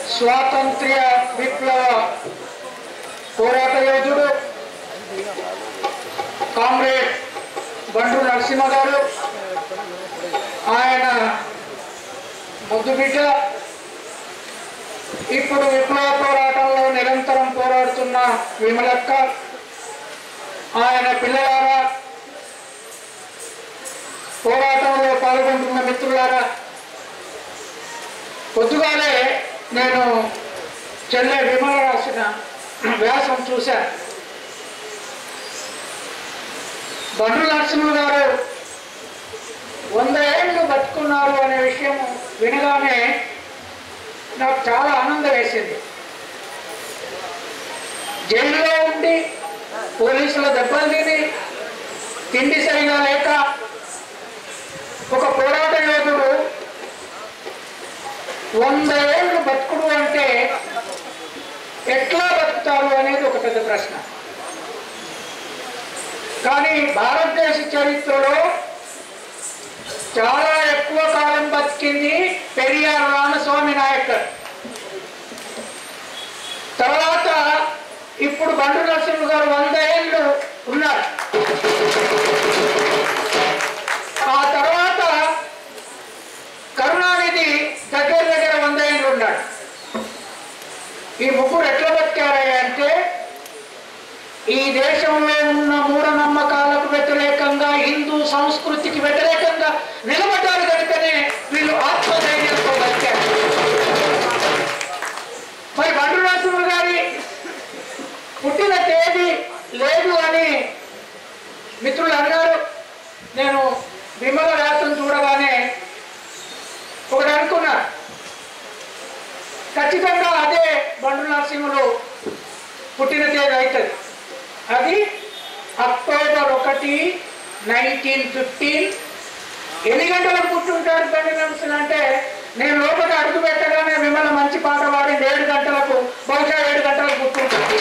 స్వాతంత్ర్య విప్లవ పోరాట యోధుడు కామ్రేడ్ బండు నరసింహ గారు ఆయన ముద్దు బిడ్డ ఇప్పుడు విప్లవ పోరాటంలో నిరంతరం పోరాడుతున్న విమలక్క ఆయన పిల్లలారా పోరాటంలో పాల్గొంటున్న మిత్రులారా పొద్దుగాలే నేను చెల్లె విమల రాసిన వ్యాసం చూశాను బండ్రు నరసింహ గారు వంద ఏళ్ళు బతుకున్నారు అనే విషయం వినగానే నాకు చాలా ఆనందం వేసింది జైలులో ఉండి పోలీసుల దెబ్బలు తిని తిండి సరిగా లేక ఒక పోరాట యోధుడు వంద ఏళ్ళు బతుకుడు అంటే ఎట్లా బతుకుతారు అనేది ఒక పెద్ద ప్రశ్న కానీ భారతదేశ చరిత్రలో చాలా ఎక్కువ కాలం బతికింది పెరియార్ రామస్వామి నాయకర్ తర్వాత ఇప్పుడు బండు నరసింహ గారు వంద ఏళ్ళు ఉన్నారు ఆ తర్వాత కరుణానిధి దగ్గర దగ్గర వంద ఏళ్ళు ఉన్నాడు ఈ ముగ్గురు ఎట్లా బతికారా అంటే ఈ దేశంలో ఉన్న మూఢనమ్మకాలకు వ్యతిరేకంగా హిందూ సంస్కృతికి వ్యతిరేకంగా నిలబడ్డారు కనుకనే వీళ్ళు ఆత్మధైర్యంతో బతికారు మరి బండు నరసింహ గారి పుట్టిన తేదీ లేదు అని మిత్రులు అన్నారు నేను విమల వ్యాసం చూడగానే ఒకటి అనుకున్నా ఖచ్చితంగా అదే బండు నరసింహులు పుట్టిన తేదీ అవుతుంది అది అక్టోబర్ ఒకటి నైన్టీన్ ఫిఫ్టీన్ ఎన్ని గంటలకు పుట్టుంటారు బండి నరసింహ అంటే నేను లోపల అడుగు పెట్టగానే మిమ్మల్ని మంచి పాట పాడింది ఏడు గంటలకు బహుశా ఏడు గంటలకు పుట్టుంటారు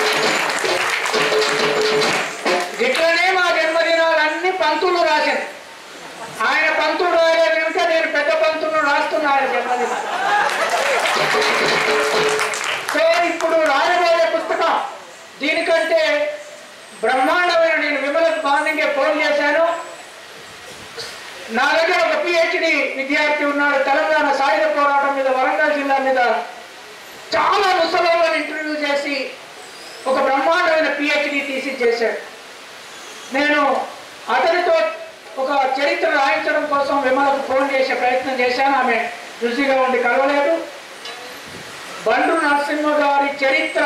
ఇట్లనే మా జన్మదినాలన్నీ పంతులు రాశాను ఆయన పంతులు రాయలేదు కనుక నేను పెద్ద పంతులు రాస్తున్నా ఆయన జన్మదినాలు సో ఇప్పుడు రాయబోయే పుస్తకం దీనికంటే బ్రహ్మాండమైన నేను విమలకు మార్నింగే ఫోన్ చేశాను నా దగ్గర ఒక పిహెచ్డి విద్యార్థి ఉన్నాడు తెలంగాణ సాయుధ పోరాటం మీద వరంగల్ జిల్లా మీద చాలా ముసలోళ్ళని ఇంటర్వ్యూ చేసి ఒక బ్రహ్మాండమైన పిహెచ్డి తీసి చేశాడు నేను అతనితో ఒక చరిత్ర రాయించడం కోసం విమలకు ఫోన్ చేసే ప్రయత్నం చేశాను ఆమె బిజీగా ఉండి కలవలేదు బండ్రు నరసింహ గారి చరిత్ర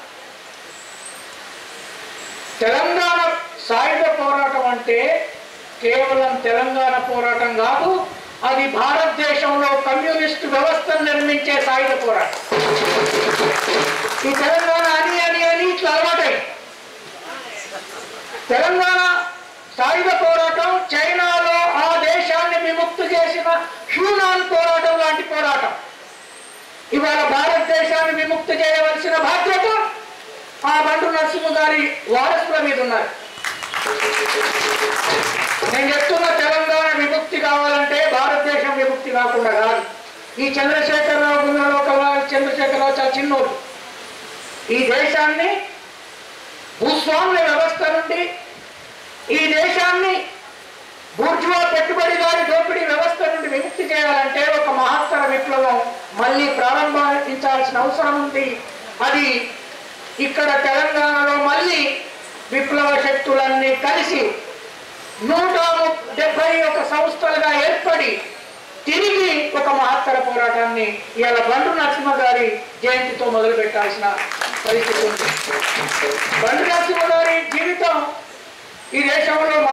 తెలంగాణ సాయుధ పోరాటం అంటే కేవలం తెలంగాణ పోరాటం కాదు అది భారతదేశంలో కమ్యూనిస్టు వ్యవస్థను నిర్మించే సాయుధ పోరాటం ఈ తెలంగాణ అని అని అని ఇట్లా అలవాటై తెలంగాణ సాయుధ పోరాటం చైనాలో ఆ దేశాన్ని విముక్తి చేసిన హ్యూనాన్ పోరాటం లాంటి పోరాటం ఇవాళ భారతదేశాన్ని విముక్తి చేయవలసిన బాధ్యత ఆ బండు నరసింహ గారి వారసుల మీద ఉన్నారు నేను చెప్తున్న తెలంగాణ విముక్తి కావాలంటే భారతదేశం విముక్తి కాకుండా కాదు ఈ చంద్రశేఖరరావు గుండెలో కలవాలి చంద్రశేఖరరావు చాలా చిన్నోడు ఈ దేశాన్ని భూస్వామ్య వ్యవస్థ నుండి ఈ దేశాన్ని బూర్జువా పెట్టుబడిదారి దోపిడీ వ్యవస్థ నుండి విముక్తి చేయాలంటే ఒక మహత్తర విప్లవం మళ్ళీ ప్రారంభించాల్సిన అవసరం ఉంది అది ఇక్కడ తెలంగాణలో మళ్ళీ విప్లవ శక్తులన్నీ కలిసి నూట ము- డెబ్బై ఒక సంస్థలుగా ఏర్పడి తిరిగి ఒక మహత్తర పోరాటాన్ని ఇవాళ బండు నరసింహ గారి జయంతితో మొదలు పెట్టాల్సిన పరిస్థితి ఉంది బండు నరసింహ గారి జీవితం ఈ దేశంలో